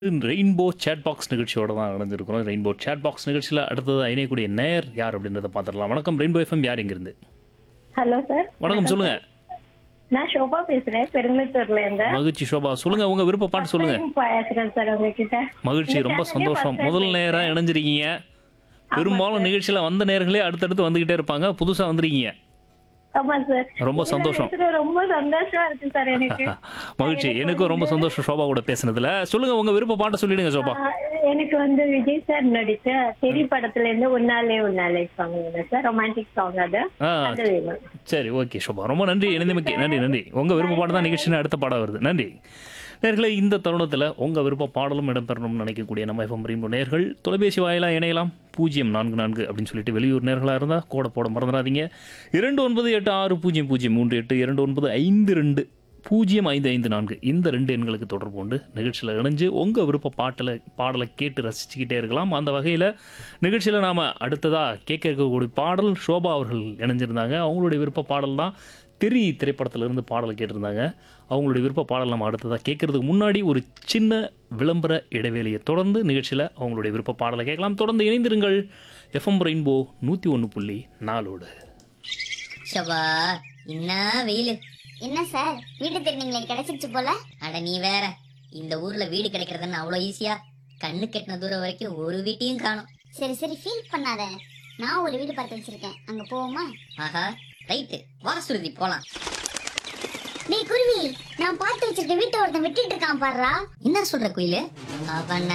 Rainbow chat box நிகழ்ச்சியோட தான் இணைஞ்சிருக்கிறோம் rainbow chat box நிகழ்ச்சியில் அடுத்தது இணையக்கூடிய நேர் யார் அப்படின்றத பார்த்துடலாம் வணக்கம் ரெயின்போ எஃப்எம் யார் இங்கிருந்து ஹலோ சார் வணக்கம் சொல்லுங்க நான் ஷோபா பேசுறேன் பெருங்குளத்தூர்ல இருந்து மகிழ்ச்சி சோபா சொல்லுங்க உங்க விருப்ப பாட்டு சொல்லுங்க பேசுறேன் சார் உங்ககிட்ட மகிழ்ச்சி ரொம்ப சந்தோஷம் முதல் நேரம் இணைஞ்சிருக்கீங்க பெரும்பாலும் நிகழ்ச்சியில் வந்த நேர்களே அடுத்தடுத்து வந்துகிட்டே இருப்பாங்க புதுசா வந்திருக்கீங்க ஆமா சார் ரொம்ப சந்தோஷம். இதுல ரொம்ப சந்தோஷமா இருக்கு சார் எனக்கு மகிழ்ச்சி எனக்கும் ரொம்ப சந்தோஷம் சோபா கூட பேசுனதுல சொல்லுங்க உங்க விருப்ப பாட்டை சொல்லிடுங்க சோபா ஆஹ், எனக்கு வந்து விஜய் சார் நடிச்ச தெரி படத்துல இருந்து உன்னாலே உன்னாலே சாங் வேணும் சார் ரொமான்டிக் சாங் அது ஆ அது வேணும் சரி ஓகே சோபா ரொம்ப நன்றி இணைந்தமைக்கு நன்றி நன்றி உங்க விருப்ப பாடம் தான் நிகழ்ச்சியின் அடுத்த பாடம் வருது நன்றி நேர்களே இந்த தருணத்தில் உங்கள் விருப்ப பாடலும் இடம்பெறணும்னு நினைக்கக்கூடிய நம்ம எஃப்எம் ரெயின்போ நேர்கள் தொலைபேசி வாயிலாக இணையலாம் பூஜ்ஜியம் நான்கு நான்கு அப்படின்னு சொல்லிட்டு வெளியூர் நேர்களாக இருந்தால் கூட போட மறந்துடாதீங்க இரண்டு ஒன்பது எட்டு ஆறு பூஜ்ஜியம் பூஜ்ஜியம் மூன்று எட்டு இரண்டு ஒன்பது ஐந்து ரெண்டு பூஜ்ஜியம் ஐந்து ஐந்து நான்கு இந்த ரெண்டு எண்களுக்கு தொடர்பு கொண்டு நிகழ்ச்சியில் இணைஞ்சு உங்கள் விருப்ப பாட்டில் பாடலை கேட்டு ரசிச்சுக்கிட்டே இருக்கலாம் அந்த வகையில் நிகழ்ச்சியில் நாம் அடுத்ததாக கேட்க இருக்கக்கூடிய பாடல் ஷோபா அவர்கள் இணைஞ்சிருந்தாங்க அவங்களுடைய விருப்ப பாடல் தான் தெரி திரைப்படத்திலிருந்து பாடல் கேட்டிருந்தாங்க அவங்களுடைய விருப்ப பாடல் நம்ம அடுத்ததாக கேட்கறதுக்கு முன்னாடி ஒரு சின்ன விளம்பர இடைவேளையை தொடர்ந்து நிகழ்ச்சியில் அவங்களுடைய விருப்ப பாடலை கேட்கலாம் தொடர்ந்து இணைந்திருங்கள் எஃப்எம் ரெயின்போ நூற்றி ஒன்று புள்ளி நாலோடு ஷபா என்ன வெயில் என்ன சார் வீடு திருநீங்களே கிடைச்சிருச்சு போல அட நீ வேற இந்த ஊர்ல வீடு கிடைக்கிறதுன்னு அவ்வளோ ஈஸியா கண்ணு கெட்டின தூரம் வரைக்கும் ஒரு வீட்டையும் காணும் சரி சரி ஃபீல் பண்ணாத நான் ஒரு வீடு பார்த்து வச்சிருக்கேன் அங்க போவோமா ஆஹா ரைட்டு வா சுருதி போலாம் டேய் குருவி நான் பார்த்து வச்சிருக்க வீட்டை ஒருத்தன் விட்டுட்டு இருக்கான் பாருடா என்ன சொல்ற குயிலு அவன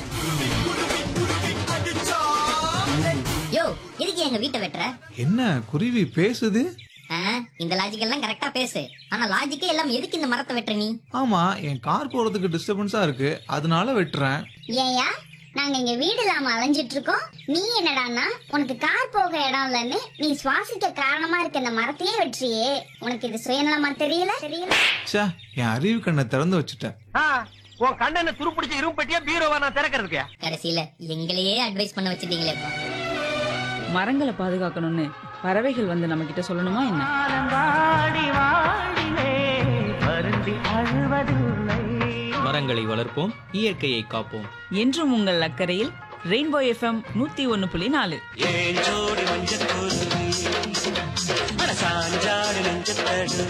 யோ எதுக்கு எங்க வீட்டை வெட்டுற என்ன குருவி பேசுது ஆ, இந்த லாஜிக் எல்லாம் கரெக்டா பேசு ஆனா லாஜிக்கே எல்லாம் எதுக்கு இந்த மரத்தை வெட்டுற நீ ஆமா என் கார் போறதுக்கு டிஸ்டர்பன்ஸா இருக்கு அதனால வெட்டுறேன் ஏயா நாங்க இங்க வீடு இல்லாம அலைஞ்சிட்டு இருக்கோம் நீ என்னடான்னா உனக்கு கார் போக இடம் இல்லைன்னு நீ சுவாசிக்க காரணமா இருக்க இந்த மரத்தையே வெற்றியே உனக்கு இது சுயநலமா தெரியல தெரியல ச்சே என் அறிவு கண்ணை திறந்து வச்சுட்டேன் ஆ, உன் கண்ணனை துருப்பிடிச்ச இரும்பு பெட்டியா பீரோவா நான் திறக்கிறதுக்கு கடைசியில எங்களையே அட்வைஸ் பண்ண வச்சிருந்தீங்களேப்பா மரங்களை பாதுகாக்கணும்னு பறவைகள் வந்து நம்ம கிட்ட சொல்லணுமா என்ன வாடி வாடிலே வருந்தி அழுவதில்லை மரங்களை வளர்ப்போம் இயற்கையை காப்போம் என்றும் உங்கள் அக்கறையில் ரெயின்போ எஃப்எம் நூத்தி ஒன்னு புள்ளி நாலு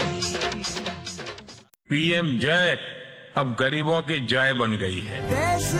पीएम जय अब गरीबों की जय बन गई है